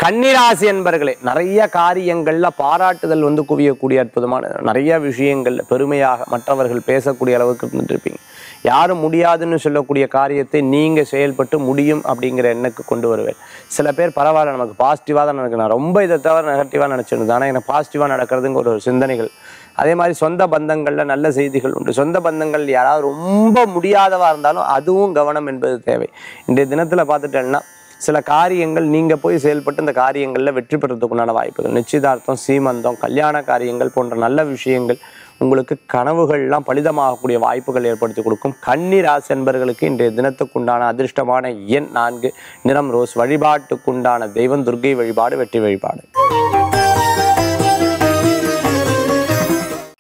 கன்னிராசி என்பர்களே நிறைய காரியங்கள்ல பாராட்டுதல் வந்து குவியக்கூடிய அற்புதமான நிறைய விஷயங்கள்ல பெருமையாக மற்றவர்கள் பேசக்கூடிய அளவுக்கு இருந்துருப்பீங்க யாரும் முடியாதுன்னு சொல்லக்கூடிய காரியத்தை நீங்க செயல்பட்டு முடியும் அப்படிங்கிற எண்ணக்கு கொண்டு வருவேன் சில பேர் பரவாயில்ல நமக்கு பாசிட்டிவாக தான் நடக்கு நான் ரொம்ப இதை தவிர நெகட்டிவாக நினச்சிருந்தேன் ஆனால் எனக்கு பாசிட்டிவாக நடக்கிறதுங்க ஒரு சிந்தனைகள் அதே மாதிரி சொந்த பந்தங்களில் நல்ல செய்திகள் உண்டு சொந்த பந்தங்கள் யாராவது ரொம்ப முடியாதவா இருந்தாலும் அதுவும் கவனம் என்பது தேவை இன்றைய தினத்தில் பார்த்துட்டேன்னா சில காரியங்கள் நீங்கள் போய் செயல்பட்டு இந்த காரியங்களில் வெற்றி பெறதுக்குண்டான வாய்ப்புகள் நிச்சயதார்த்தம் சீமந்தம் கல்யாண காரியங்கள் போன்ற நல்ல விஷயங்கள் உங்களுக்கு கனவுகள்லாம் பலிதமாகக்கூடிய வாய்ப்புகள் ஏற்படுத்தி கொடுக்கும் கன்னி ராசி என்பர்களுக்கு இன்றைய தினத்துக்குண்டான அதிர்ஷ்டமான எண் நான்கு நிறம் ரோஸ் வழிபாட்டுக்குண்டான தெய்வம் துர்க்கை வழிபாடு வெற்றி வழிபாடு